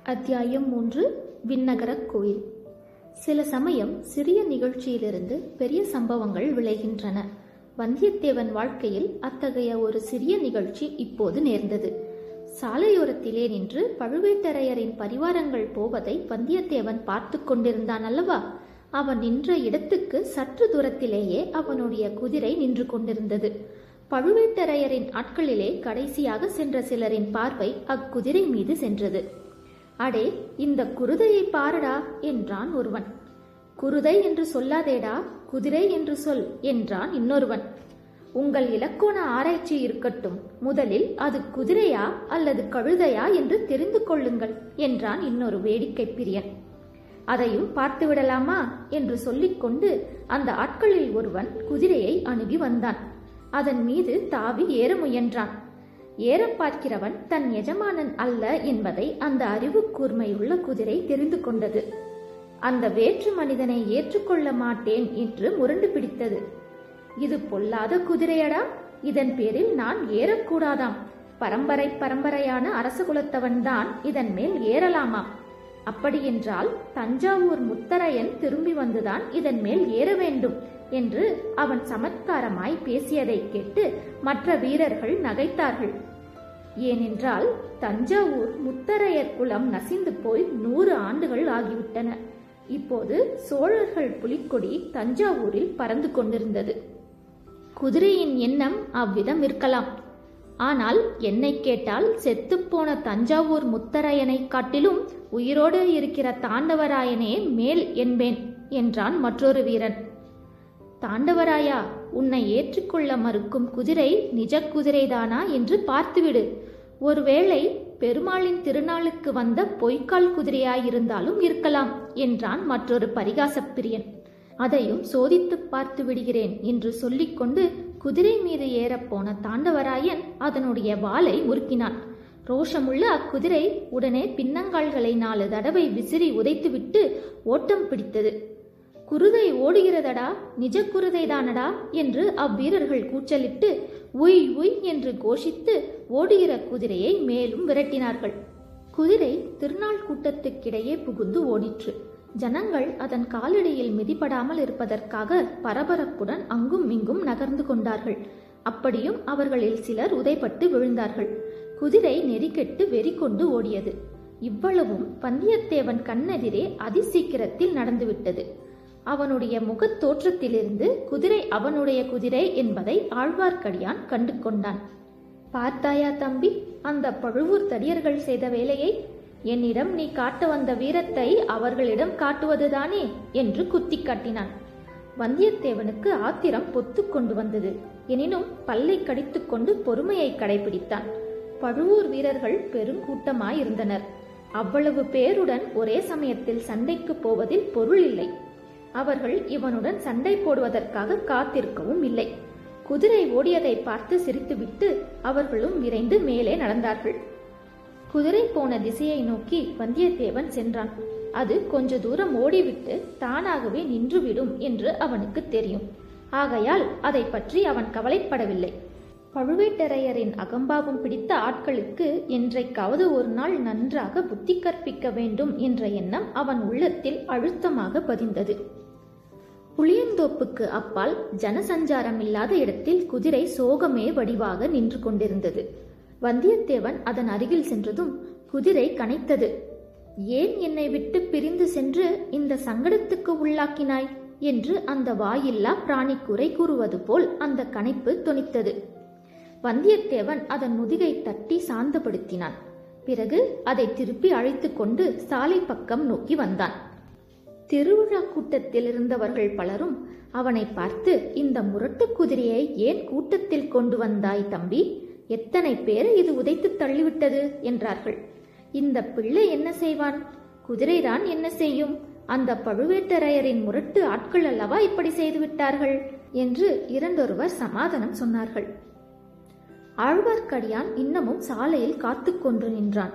அத்தியாயம் மூன்று விண்ணகரக் கோயில் சில சமயம் சிறிய நிகழ்ச்சியிலிருந்து பெரிய சம்பவங்கள் விளைகின்றன வந்தியத்தேவன் வாழ்க்கையில் அத்தகைய ஒரு சிறிய நிகழ்ச்சி இப்போது நேர்ந்தது சாலையோரத்திலே நின்று பழுவேட்டரையரின் பரிவாரங்கள் போவதை வந்தியத்தேவன் பார்த்து கொண்டிருந்தான் அல்லவா அவன் நின்ற இடத்துக்கு சற்று தூரத்திலேயே அவனுடைய குதிரை நின்று கொண்டிருந்தது பழுவேட்டரையரின் ஆட்களிலே கடைசியாக சென்ற சிலரின் பார்வை அக்குதிரை மீது சென்றது அடே இந்த குருதையை பாரடா என்றான் ஒருவன் குருதை என்று சொல்லாதேடா குதிரை என்று சொல் என்றான் இன்னொருவன் உங்கள் இலக்கோண ஆராய்ச்சி இருக்கட்டும் முதலில் அது குதிரையா அல்லது கழுதையா என்று தெரிந்து கொள்ளுங்கள் என்றான் இன்னொரு வேடிக்கை பிரியன் அதையும் பார்த்து விடலாமா என்று சொல்லிக்கொண்டு அந்த ஆட்களில் ஒருவன் குதிரையை அணுகி வந்தான் அதன் மீது தாவி ஏற முயன்றான் ஏறப் பார்க்கிறவன் தன் எஜமானன் அல்ல என்பதை அந்த அறிவு கூர்மையுள்ள குதிரை தெரிந்து கொண்டது அந்த வேற்று மனிதனை ஏற்றுக்கொள்ள மாட்டேன் என்று முரண்டு பிடித்தது இது பொல்லாத குதிரையடா இதன் பேரில் நான் ஏறக்கூடாதாம் பரம்பரை பரம்பரையான அரச குலத்தவன்தான் இதன் மேல் ஏறலாமாம் அப்படியென்றால் தஞ்சாவூர் முத்தரையன் திரும்பி வந்துதான் இதன் மேல் ஏற வேண்டும் என்று அவன் சமத்காரமாய் பேசியதை கேட்டு மற்ற வீரர்கள் நகைத்தார்கள் ஏனென்றால் தஞ்சாவூர் முத்தரையர் குலம் நசிந்து போய் நூறு ஆண்டுகள் ஆகிவிட்டன இப்போது சோழர்கள் புலிக்கொடி தஞ்சாவூரில் பறந்து கொண்டிருந்தது குதிரையின் எண்ணம் அவ்விதம் இருக்கலாம் ஆனால் என்னை கேட்டால் செத்துப்போன தஞ்சாவூர் முத்தரையனை காட்டிலும் உயிரோடு இருக்கிற தாண்டவராயனே மேல் என்பேன் என்றான் மற்றொரு வீரன் தாண்டவராயா உன்னை ஏற்றுக்கொள்ள மறுக்கும் குதிரை நிஜ குதிரைதானா என்று பார்த்துவிடு ஒருவேளை பெருமாளின் திருநாளுக்கு வந்த பொய்க்கால் குதிரையாயிருந்தாலும் இருக்கலாம் என்றான் மற்றொரு பரிகாசப் பிரியன் அதையும் சோதித்துப் பார்த்து விடுகிறேன் என்று சொல்லிக்கொண்டு குதிரை மீது ஏறப்போன தாண்டவராயன் அதனுடைய வாளை முறுக்கினான் ரோஷமுள்ள அக்குதிரை உடனே பின்னங்கால்களை நாலு தடவை விசிறி உதைத்துவிட்டு ஓட்டம் பிடித்தது குருதை ஓடுகிறதடா நிஜ குருதைதானடா என்று அவ்வீரர்கள் கூச்சலிட்டு உய் உய் என்று கோஷித்து ஓடுகிற குதிரையை மேலும் விரட்டினார்கள் குதிரை திருநாள் கூட்டத்துக்கிடையே புகுந்து ஓடிற்று ஜனங்கள் அதன் காலடியில் மிதிப்படாமல் இருப்பதற்காக பரபரப்புடன் அங்கும் இங்கும் நகர்ந்து கொண்டார்கள் அப்படியும் அவர்களில் சிலர் உதைப்பட்டு விழுந்தார்கள் குதிரை நெறிக்கெட்டு வெறி கொண்டு ஓடியது இவ்வளவும் வந்தியத்தேவன் கண்ணெதிரே அதிசீக்கிரத்தில் நடந்துவிட்டது அவனுடைய முகத் தோற்றத்திலிருந்து குதிரை அவனுடைய குதிரை என்பதை ஆழ்வார்க்கடியான் கண்டு கொண்டான் பார்த்தாயா தம்பி அந்த பழுவூர் தடியர்கள் செய்த வேலையை என்னிடம் நீ காட்ட வந்த வீரத்தை அவர்களிடம் காட்டுவதுதானே என்று குத்தி காட்டினான் வந்தியத்தேவனுக்கு ஆத்திரம் பொத்து கொண்டு வந்தது எனினும் பல்லை கடித்துக்கொண்டு பொறுமையை கடைபிடித்தான் பழுவூர் வீரர்கள் பெருங்கூட்டமாயிருந்தனர் அவ்வளவு பேருடன் ஒரே சமயத்தில் சண்டைக்கு போவதில் பொருள் இல்லை அவர்கள் இவனுடன் சண்டை போடுவதற்காக காத்திருக்கவும் இல்லை குதிரை ஓடியதை பார்த்து சிரித்துவிட்டு அவர்களும் விரைந்து மேலே நடந்தார்கள் குதிரை போன திசையை நோக்கி வந்தியத்தேவன் சென்றான் அது கொஞ்ச தூரம் ஓடிவிட்டு தானாகவே நின்றுவிடும் என்று அவனுக்கு தெரியும் ஆகையால் அதை பற்றி அவன் கவலைப்படவில்லை பழுவேட்டரையரின் அகம்பாவம் பிடித்த ஆட்களுக்கு என்றைக்காவது ஒரு நாள் நன்றாக புத்தி கற்பிக்க வேண்டும் என்ற எண்ணம் அவன் உள்ளத்தில் அழுத்தமாக பதிந்தது புளியந்தோப்புக்கு அப்பால் ஜனசஞ்சாரம் இல்லாத இடத்தில் குதிரை சோகமே வடிவாக நின்று கொண்டிருந்தது வந்தியத்தேவன் அதன் அருகில் சென்றதும் குதிரை கனைத்தது ஏன் என்னை விட்டு பிரிந்து சென்று இந்த சங்கடத்துக்கு உள்ளாக்கினாய் என்று அந்த வாயில்லா பிராணி குறை கூறுவது போல் அந்த கனைப்பு தொனித்தது வந்தியத்தேவன் அதன் முதுகை தட்டி சாந்தப்படுத்தினான் பிறகு அதை திருப்பி அழைத்து கொண்டு சாலை பக்கம் நோக்கி வந்தான் திருவிழா கூட்டத்தில் இருந்தவர்கள் பலரும் அவனை பார்த்து இந்த முரட்டு குதிரையை ஏன் கூட்டத்தில் கொண்டு வந்தாய் தம்பி எத்தனை பேரை இது உதைத்து தள்ளிவிட்டது என்றார்கள் இந்த பிள்ளை என்ன செய்வான் குதிரைதான் என்ன செய்யும் அந்த பழுவேட்டரையரின் முரட்டு ஆட்கள் அல்லவா இப்படி செய்து விட்டார்கள் என்று இரண்டொருவர் சமாதானம் சொன்னார்கள் ஆழ்வார்க்கடியான் இன்னமும் சாலையில் காத்து கொண்டு நின்றான்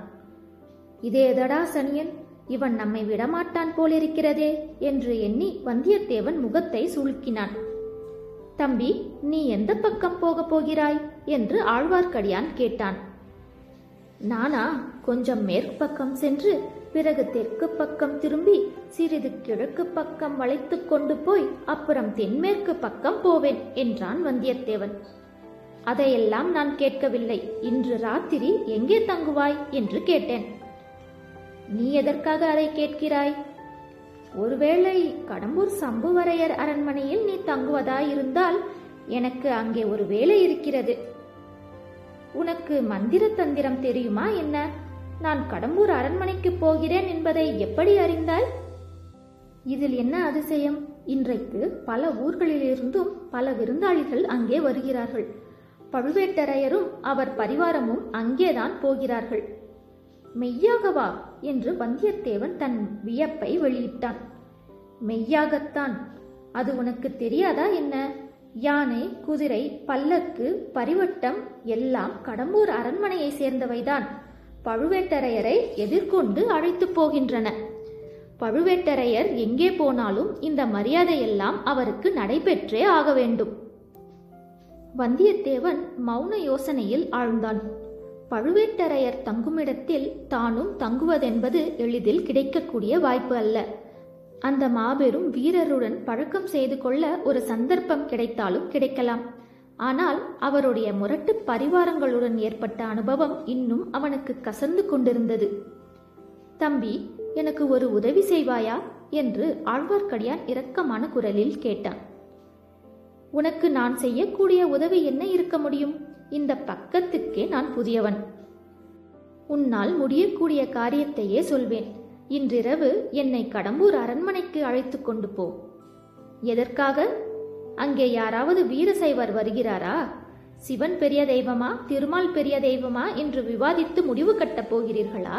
இதேதடா சனியன் இவன் நம்மை விடமாட்டான் போலிருக்கிறதே என்று எண்ணி வந்தியத்தேவன் முகத்தை சுளுக்கினான் தம்பி நீ எந்த பக்கம் போகப் போகிறாய் என்று ஆழ்வார்க்கடியான் கேட்டான் நானா கொஞ்சம் மேற்கு பக்கம் சென்று பிறகு தெற்கு பக்கம் திரும்பி சிறிது கிழக்கு பக்கம் வளைத்து கொண்டு போய் அப்புறம் தென்மேற்கு பக்கம் போவேன் என்றான் வந்தியத்தேவன் அதையெல்லாம் நான் கேட்கவில்லை இன்று ராத்திரி எங்கே தங்குவாய் என்று கேட்டேன் நீ எதற்காக அதை கேட்கிறாய் ஒருவேளை கடம்பூர் சம்புவரையர் அரண்மனையில் நீ தங்குவதாயிருந்தால் எனக்கு அங்கே ஒரு வேலை இருக்கிறது உனக்கு மந்திர தந்திரம் தெரியுமா என்ன நான் கடம்பூர் அரண்மனைக்கு போகிறேன் என்பதை எப்படி அறிந்தாய் இதில் என்ன அதிசயம் இன்றைக்கு பல ஊர்களிலிருந்தும் பல விருந்தாளிகள் அங்கே வருகிறார்கள் பழுவேட்டரையரும் அவர் பரிவாரமும் அங்கேதான் போகிறார்கள் மெய்யாகவா என்று வந்தியத்தேவன் தன் வியப்பை வெளியிட்டான் மெய்யாகத்தான் அது உனக்கு தெரியாதா என்ன யானை குதிரை பல்லக்கு பரிவட்டம் எல்லாம் கடம்பூர் அரண்மனையை சேர்ந்தவைதான் பழுவேட்டரையரை எதிர்கொண்டு அழைத்து போகின்றன பழுவேட்டரையர் எங்கே போனாலும் இந்த மரியாதையெல்லாம் அவருக்கு நடைபெற்றே ஆக வேண்டும் வந்தியத்தேவன் மௌன யோசனையில் ஆழ்ந்தான் பழுவேட்டரையர் தங்குமிடத்தில் தானும் தங்குவதென்பது எளிதில் கிடைக்கக்கூடிய வாய்ப்பு அல்ல அந்த மாபெரும் வீரருடன் பழக்கம் செய்து கொள்ள ஒரு சந்தர்ப்பம் கிடைத்தாலும் கிடைக்கலாம் ஆனால் அவருடைய முரட்டு பரிவாரங்களுடன் ஏற்பட்ட அனுபவம் இன்னும் அவனுக்கு கசந்து கொண்டிருந்தது தம்பி எனக்கு ஒரு உதவி செய்வாயா என்று ஆழ்வார்க்கடியான் இரக்கமான குரலில் கேட்டான் உனக்கு நான் செய்யக்கூடிய உதவி என்ன இருக்க முடியும் இந்த பக்கத்துக்கே நான் புதியவன் உன்னால் முடியக்கூடிய காரியத்தையே சொல்வேன் இன்றிரவு என்னை கடம்பூர் அரண்மனைக்கு அழைத்து கொண்டு போ எதற்காக அங்கே யாராவது வீரசைவர் வருகிறாரா சிவன் பெரிய தெய்வமா திருமால் பெரிய தெய்வமா என்று விவாதித்து முடிவு கட்டப் போகிறீர்களா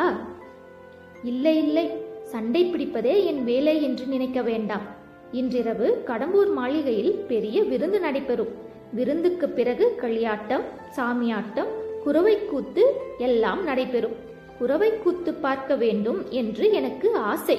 இல்லை இல்லை சண்டை பிடிப்பதே என் வேலை என்று நினைக்க வேண்டாம் இன்றிரவு கடம்பூர் மாளிகையில் பெரிய விருந்து நடைபெறும் விருந்துக்கு பிறகு களியாட்டம் சாமியாட்டம் குறவை கூத்து எல்லாம் நடைபெறும் குறவை கூத்து பார்க்க வேண்டும் என்று எனக்கு ஆசை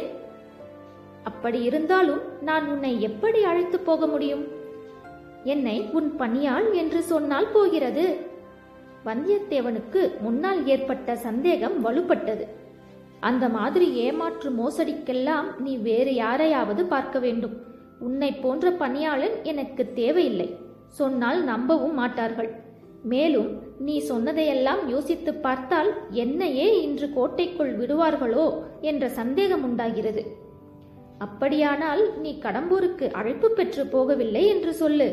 அப்படி இருந்தாலும் நான் உன்னை எப்படி அழைத்து போக முடியும் என்னை உன் பணியாள் என்று சொன்னால் போகிறது வந்தியத்தேவனுக்கு முன்னால் ஏற்பட்ட சந்தேகம் வலுப்பட்டது அந்த மாதிரி ஏமாற்று மோசடிக்கெல்லாம் நீ வேறு யாரையாவது பார்க்க வேண்டும் உன்னை போன்ற பணியாளன் எனக்கு தேவையில்லை சொன்னால் நம்பவும் மாட்டார்கள் மேலும் நீ சொன்னதையெல்லாம் யோசித்து பார்த்தால் என்னையே இன்று கோட்டைக்குள் விடுவார்களோ என்ற சந்தேகம் உண்டாகிறது அப்படியானால் நீ கடம்பூருக்கு அழைப்பு பெற்று போகவில்லை என்று சொல்லு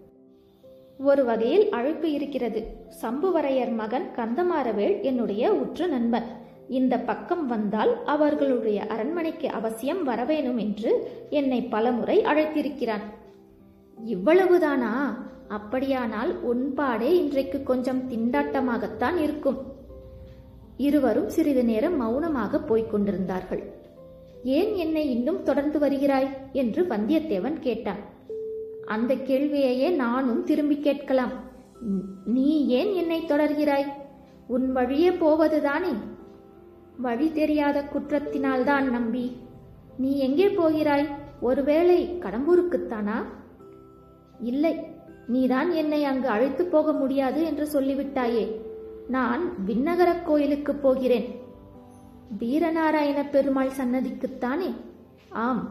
ஒரு வகையில் அழைப்பு இருக்கிறது சம்புவரையர் மகன் கந்தமாறவேள் என்னுடைய உற்ற நண்பன் இந்த பக்கம் வந்தால் அவர்களுடைய அரண்மனைக்கு அவசியம் வரவேணும் என்று என்னை பலமுறை அழைத்திருக்கிறான் இவ்வளவுதானா அப்படியானால் உன்பாடே இன்றைக்கு கொஞ்சம் திண்டாட்டமாகத்தான் இருக்கும் இருவரும் சிறிது நேரம் மௌனமாக போய்க் கொண்டிருந்தார்கள் ஏன் என்னை இன்னும் தொடர்ந்து வருகிறாய் என்று வந்தியத்தேவன் கேட்டான் அந்த கேள்வியையே நானும் திரும்பி கேட்கலாம் நீ ஏன் என்னை தொடர்கிறாய் உன் வழியே போவதுதானே வழி தெரியாத குற்றத்தினால்தான் நம்பி நீ எங்கே போகிறாய் ஒருவேளை கடம்பூருக்குத்தானா இல்லை நீதான் என்னை அங்கு அழைத்து போக முடியாது என்று சொல்லிவிட்டாயே நான் விண்ணகரக் கோயிலுக்கு போகிறேன் வீரநாராயண பெருமாள் சன்னதிக்குத்தானே ஆம்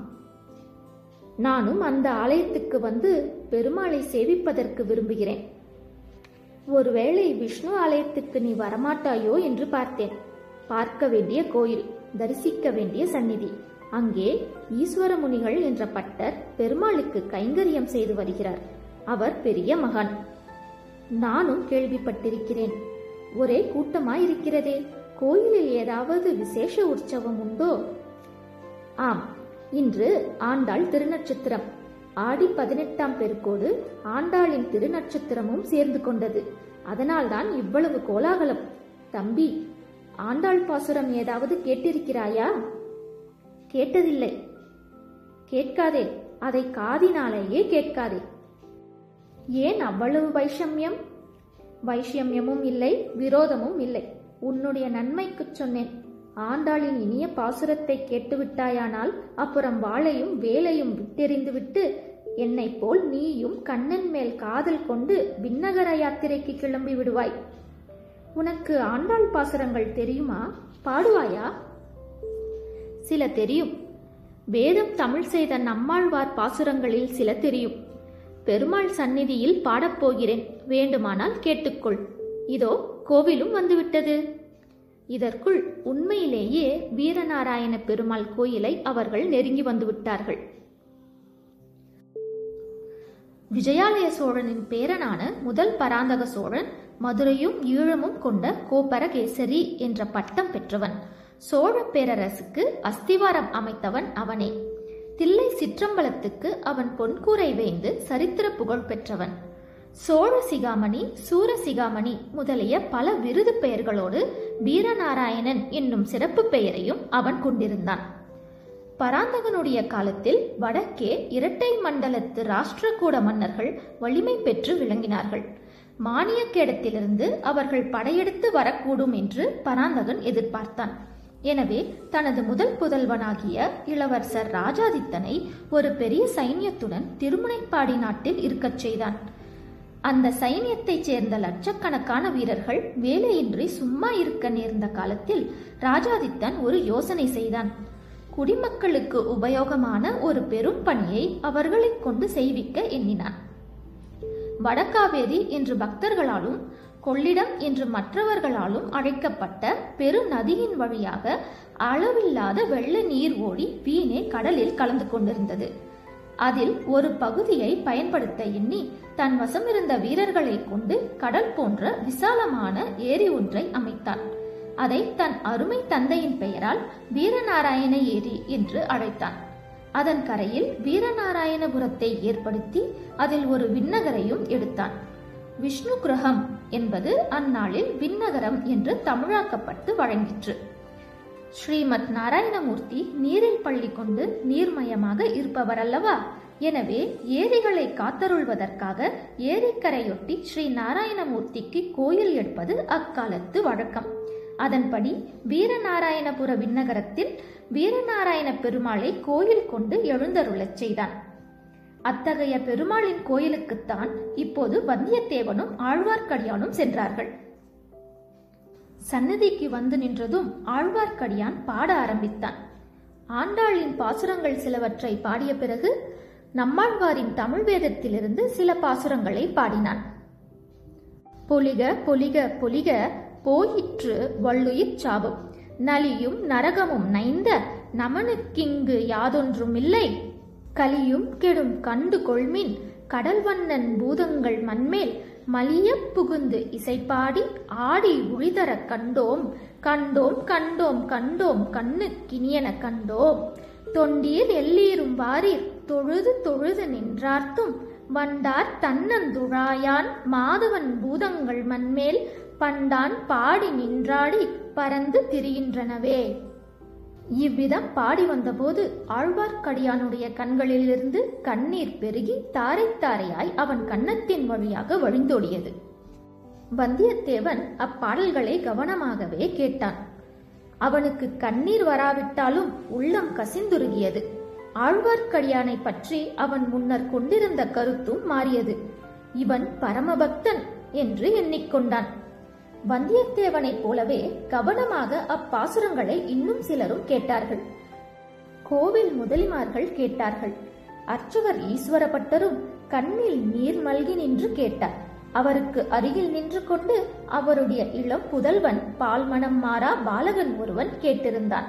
நானும் அந்த ஆலயத்துக்கு வந்து பெருமாளை சேவிப்பதற்கு விரும்புகிறேன் ஒருவேளை விஷ்ணு ஆலயத்துக்கு நீ வரமாட்டாயோ என்று பார்த்தேன் பார்க்க வேண்டிய கோயில் தரிசிக்க வேண்டிய சந்நிதி அங்கே ஈஸ்வர முனிகள் என்ற பட்டர் பெருமாளுக்கு கைங்கரியம் செய்து வருகிறார் அவர் பெரிய மகான் நானும் கேள்விப்பட்டிருக்கிறேன் ஒரே கூட்டமாயிருக்கிறதே கோயிலில் ஏதாவது விசேஷ உற்சவம் உண்டோ ஆம் இன்று ஆண்டாள் திருநட்சத்திரம் ஆடி பதினெட்டாம் பெருக்கோடு ஆண்டாளின் திருநட்சத்திரமும் சேர்ந்து கொண்டது அதனால்தான் இவ்வளவு கோலாகலம் தம்பி ஆண்டாள் பாசுரம் ஏதாவது கேட்டிருக்கிறாயா கேட்டதில்லை கேட்காதே அதை காதினாலேயே கேட்காதே ஏன் அவ்வளவு வைஷமியம் வைஷமியமும் இல்லை விரோதமும் இல்லை உன்னுடைய நன்மைக்குச் சொன்னேன் ஆண்டாளின் இனிய பாசுரத்தை கேட்டுவிட்டாயானால் அப்புறம் வாளையும் வேலையும் விட்டெறிந்துவிட்டு என்னைப் போல் நீயும் கண்ணன் மேல் காதல் கொண்டு விண்ணகர யாத்திரைக்கு கிளம்பி விடுவாய் உனக்கு ஆண்டாள் பாசுரங்கள் தெரியுமா பாடுவாயா சில தெரியும் வேதம் தமிழ் செய்த நம்மாழ்வார் பாசுரங்களில் சில தெரியும் பெருமாள் சந்நிதியில் பாடப்போகிறேன் வேண்டுமானால் கேட்டுக்கொள் இதோ கோவிலும் வந்துவிட்டது இதற்குள் உண்மையிலேயே வீரநாராயண பெருமாள் கோயிலை அவர்கள் நெருங்கி வந்துவிட்டார்கள் விஜயாலய சோழனின் பேரனான முதல் பராந்தக சோழன் மதுரையும் ஈழமும் கொண்ட கோப்பரகேசரி என்ற பட்டம் பெற்றவன் சோழ பேரரசுக்கு அஸ்திவாரம் அமைத்தவன் அவனே தில்லை சிற்றம்பலத்துக்கு அவன் பொன்கூரை வேய்ந்து சரித்திர புகழ் பெற்றவன் சோழ சிகாமணி சூர சிகாமணி முதலிய பல விருது பெயர்களோடு வீரநாராயணன் என்னும் சிறப்பு பெயரையும் அவன் கொண்டிருந்தான் பராந்தகனுடைய காலத்தில் வடக்கே இரட்டை மண்டலத்து ராஷ்டிரகூட மன்னர்கள் வலிமை பெற்று விளங்கினார்கள் மானியக்கேடத்திலிருந்து அவர்கள் படையெடுத்து வரக்கூடும் என்று பராந்தகன் எதிர்பார்த்தான் எனவே தனது முதல் புதல்வனாகிய இளவரசர் ராஜாதித்தனை ஒரு பெரிய சைன்யத்துடன் திருமுனைப்பாடி நாட்டில் இருக்கச் செய்தான் அந்த சைன்யத்தைச் சேர்ந்த லட்சக்கணக்கான வீரர்கள் வேலையின்றி சும்மா இருக்க நேர்ந்த காலத்தில் ராஜாதித்தன் ஒரு யோசனை செய்தான் குடிமக்களுக்கு உபயோகமான ஒரு பெரும் பணியை அவர்களைக் கொண்டு செய்விக்க எண்ணினான் வடகாவேரி என்று பக்தர்களாலும் கொள்ளிடம் என்று மற்றவர்களாலும் அழைக்கப்பட்ட பெரு நதியின் வழியாக அளவில்லாத வெள்ள நீர் ஓடி வீணே கடலில் கலந்து கொண்டிருந்தது அதில் ஒரு பகுதியை பயன்படுத்த எண்ணி தன் வசமிருந்த வீரர்களை கொண்டு கடல் போன்ற விசாலமான ஏரி ஒன்றை அமைத்தான் அதை தன் அருமை தந்தையின் பெயரால் வீரநாராயண ஏரி என்று அழைத்தான் அதன் கரையில் வீரநாராயணபுரத்தை ஏற்படுத்தி அதில் ஒரு விண்ணகரையும் எடுத்தான் விஷ்ணு கிரகம் என்பது அந்நாளில் விண்ணகரம் என்று தமிழாக்கப்பட்டு வழங்கிற்று ஸ்ரீமத் நாராயணமூர்த்தி நீரில் பள்ளி கொண்டு நீர்மயமாக இருப்பவர் அல்லவா எனவே ஏரிகளை காத்தருள்வதற்காக ஏரிக்கரையொட்டி ஸ்ரீ நாராயணமூர்த்திக்கு கோயில் எடுப்பது அக்காலத்து வழக்கம் அதன்படி வீரநாராயணபுர விண்ணகரத்தில் வீரநாராயண பெருமாளை கோயில் கொண்டு எழுந்தருளச் செய்தான் அத்தகைய பெருமாளின் கோயிலுக்குத்தான் இப்போது வந்தியத்தேவனும் ஆழ்வார்க்கடியானும் சென்றார்கள் சன்னதிக்கு வந்து நின்றதும் ஆழ்வார்க்கடியான் பாட ஆரம்பித்தான் ஆண்டாளின் பாசுரங்கள் சிலவற்றை பாடிய பிறகு நம்மாழ்வாரின் தமிழ் வேதத்திலிருந்து சில பாசுரங்களை பாடினான் பொலிக பொலிக பொலிக போயிற்று வள்ளுயிர் சாபம் நலியும் நரகமும் நைந்த நமனுக்கிங்கு யாதொன்றுமில்லை கலியும் கெடும் கண்டு கொள்மின் கடல்வண்ணன் பூதங்கள் மண்மேல் மலியப் புகுந்து இசைப்பாடி ஆடி உழிதரக் கண்டோம் கண்டோம் கண்டோம் கண்டோம் கண்ணு கிணியன கண்டோம் தொண்டீர் எல்லீரும் வாரீர் தொழுது தொழுது நின்றார்த்தும் வண்டார் தன்னந்துழாயான் மாதவன் பூதங்கள் மண்மேல் பண்டான் பாடி நின்றாடி பறந்து திரிகின்றனவே இவ்விதம் பாடி வந்தபோது ஆழ்வார்க்கடியானுடைய கண்களிலிருந்து கண்ணீர் பெருகி தாரை தாரையாய் அவன் கன்னத்தின் வழியாக வழிந்தோடியது வந்தியத்தேவன் அப்பாடல்களை கவனமாகவே கேட்டான் அவனுக்கு கண்ணீர் வராவிட்டாலும் உள்ளம் கசிந்துருகியது ஆழ்வார்க்கடியானை பற்றி அவன் முன்னர் கொண்டிருந்த கருத்தும் மாறியது இவன் பரமபக்தன் என்று எண்ணிக்கொண்டான் வந்தியத்தேவனைப் போலவே கவனமாக அப்பாசுரங்களை இன்னும் சிலரும் கேட்டார்கள் கோவில் முதலிமார்கள் கேட்டார்கள் அர்ச்சகர் ஈஸ்வரப்பட்டரும் கண்ணில் நீர் மல்கி நின்று கேட்டார் அவருக்கு அருகில் நின்று கொண்டு அவருடைய இளம் புதல்வன் பால்மணம் மாறா பாலகன் ஒருவன் கேட்டிருந்தான்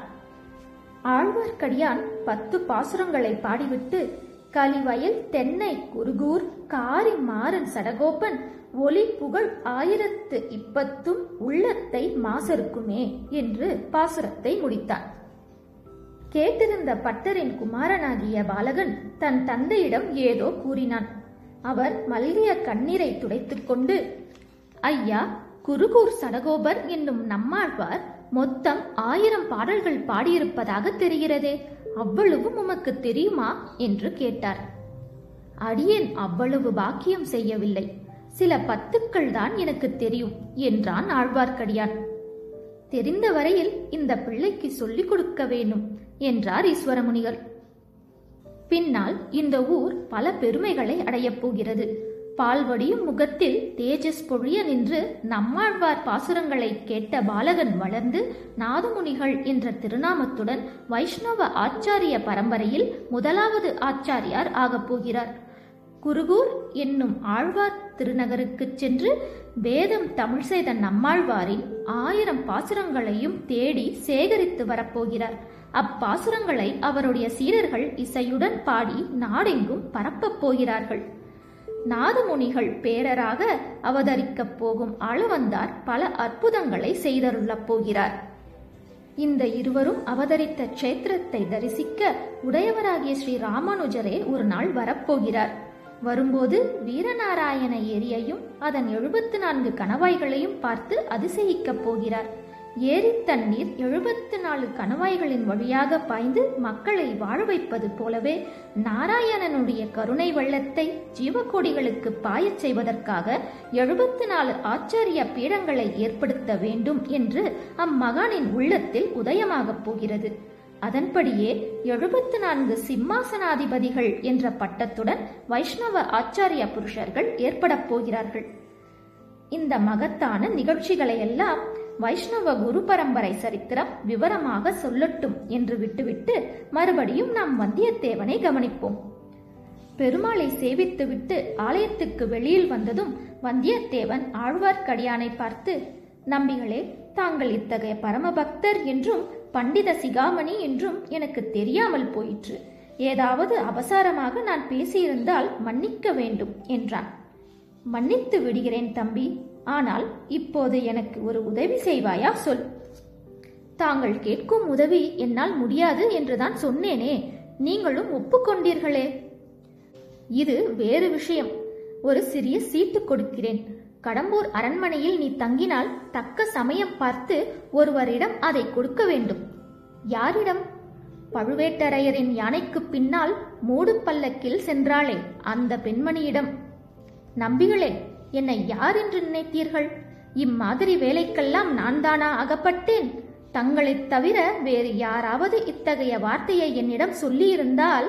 ஆழ்வார்க்கடியான் பத்து பாசுரங்களை பாடிவிட்டு கலிவயல் தென்னை குருகூர் காரி மாறன் சடகோபன் ஒளி புகழ் ஆயிரத்து இப்பத்தும் உள்ளத்தை மாசருக்குமே என்று பாசுரத்தை முடித்தான் கேட்டிருந்த பட்டரின் குமாரனாகிய பாலகன் தன் தந்தையிடம் ஏதோ கூறினான் அவர் மல்கிய கண்ணீரை துடைத்துக்கொண்டு ஐயா குருகூர் சடகோபர் என்னும் நம்மாழ்வார் மொத்தம் ஆயிரம் பாடல்கள் பாடியிருப்பதாக தெரிகிறதே அவ்வளவும் உமக்கு தெரியுமா என்று கேட்டார் அடியேன் அவ்வளவு பாக்கியம் செய்யவில்லை சில பத்துக்கள் தான் எனக்கு தெரியும் என்றான் ஆழ்வார்க்கடியான் தெரிந்த வரையில் இந்த பிள்ளைக்கு சொல்லிக் கொடுக்க வேண்டும் என்றார் ஈஸ்வரமுனிகள் பின்னால் இந்த ஊர் பல பெருமைகளை அடையப் போகிறது பால்வடியும் முகத்தில் தேஜஸ் பொழிய நின்று நம்மாழ்வார் பாசுரங்களை கேட்ட பாலகன் வளர்ந்து நாதமுனிகள் என்ற திருநாமத்துடன் வைஷ்ணவ ஆச்சாரிய பரம்பரையில் முதலாவது ஆச்சாரியார் ஆகப் போகிறார் குருகூர் என்னும் ஆழ்வார் திருநகருக்குச் சென்று வேதம் தமிழ் செய்த நம்மாழ்வாரின் ஆயிரம் பாசுரங்களையும் தேடி சேகரித்து வரப்போகிறார் அப்பாசுரங்களை அவருடைய சீடர்கள் இசையுடன் பாடி நாடெங்கும் பரப்பப் போகிறார்கள் நாதமுனிகள் பேரராக அவதரிக்கப் போகும் ஆளவந்தார் பல அற்புதங்களை செய்தருளப் போகிறார் இந்த இருவரும் அவதரித்த க்ஷேத்திரத்தை தரிசிக்க உடையவராகிய ஸ்ரீ ராமானுஜரே ஒரு நாள் வரப்போகிறார் வரும்போது வீரநாராயண ஏரியையும் அதன் எழுபத்து நான்கு கணவாய்களையும் பார்த்து அதிசயிக்கப் போகிறார் ஏரி தண்ணீர் எழுபத்து நாலு கணவாய்களின் வழியாக பாய்ந்து மக்களை வாழ வைப்பது போலவே நாராயணனுடைய கருணை வெள்ளத்தை ஜீவகோடிகளுக்கு பாயச் செய்வதற்காக எழுபத்து நாலு ஆச்சாரிய பீடங்களை ஏற்படுத்த வேண்டும் என்று அம்மகானின் உள்ளத்தில் உதயமாகப் போகிறது அதன்படியே எழுபத்து நான்கு சிம்மாசனாதிபதிகள் என்ற பட்டத்துடன் வைஷ்ணவ ஆச்சாரிய புருஷர்கள் ஏற்படப் போகிறார்கள் இந்த மகத்தான நிகழ்ச்சிகளையெல்லாம் வைஷ்ணவ குரு பரம்பரை சரித்திரம் விவரமாக சொல்லட்டும் என்று விட்டுவிட்டு மறுபடியும் நாம் வந்தியத்தேவனை கவனிப்போம் பெருமாளை சேவித்துவிட்டு ஆலயத்துக்கு வெளியில் வந்ததும் வந்தியத்தேவன் ஆழ்வார்க்கடியானை பார்த்து நம்பிகளே தாங்கள் இத்தகைய பரமபக்தர் என்றும் பண்டித சிகாமணி என்றும் எனக்கு தெரியாமல் போயிற்று ஏதாவது அபசாரமாக நான் பேசியிருந்தால் மன்னிக்க வேண்டும் என்றான் மன்னித்து விடுகிறேன் தம்பி ஆனால் இப்போது எனக்கு ஒரு உதவி செய்வாயா சொல் தாங்கள் கேட்கும் உதவி என்னால் முடியாது என்றுதான் சொன்னேனே நீங்களும் ஒப்புக்கொண்டீர்களே இது வேறு விஷயம் ஒரு சிறிய சீட்டு கொடுக்கிறேன் கடம்பூர் அரண்மனையில் நீ தங்கினால் தக்க சமயம் பார்த்து ஒருவரிடம் அதை கொடுக்க வேண்டும் யாரிடம் பழுவேட்டரையரின் யானைக்கு பின்னால் மூடு பல்லக்கில் சென்றாளே அந்த பெண்மணியிடம் நம்பிகளே என்னை யார் என்று நினைத்தீர்கள் இம்மாதிரி வேலைக்கெல்லாம் நான் தானா அகப்பட்டேன் தங்களைத் தவிர வேறு யாராவது இத்தகைய வார்த்தையை என்னிடம் சொல்லியிருந்தால்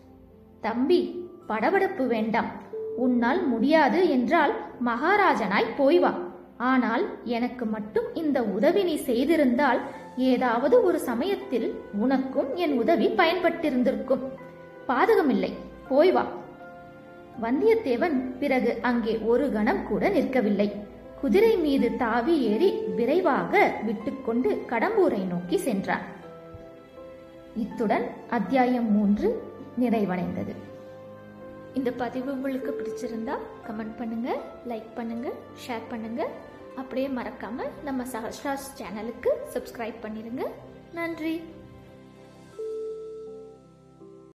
தம்பி படபடப்பு வேண்டாம் உன்னால் முடியாது என்றால் மகாராஜனாய் போய் வா ஆனால் எனக்கு மட்டும் இந்த உதவி நீ செய்திருந்தால் ஏதாவது ஒரு சமயத்தில் உனக்கும் என் உதவி பயன்பட்டிருந்திருக்கும் பாதகமில்லை போய் வா வந்தியத்தேவன் பிறகு அங்கே ஒரு கணம் கூட நிற்கவில்லை குதிரை மீது தாவி ஏறி விரைவாக விட்டுக்கொண்டு கடம்பூரை நோக்கி சென்றான் இத்துடன் அத்தியாயம் மூன்று நிறைவடைந்தது இந்த பதிவு உங்களுக்கு பிடிச்சிருந்தா கமெண்ட் பண்ணுங்க லைக் பண்ணுங்க ஷேர் பண்ணுங்க அப்படியே மறக்காம நம்ம சஹஸ்ராஸ் சேனலுக்கு சப்ஸ்கிரைப் பண்ணிருங்க நன்றி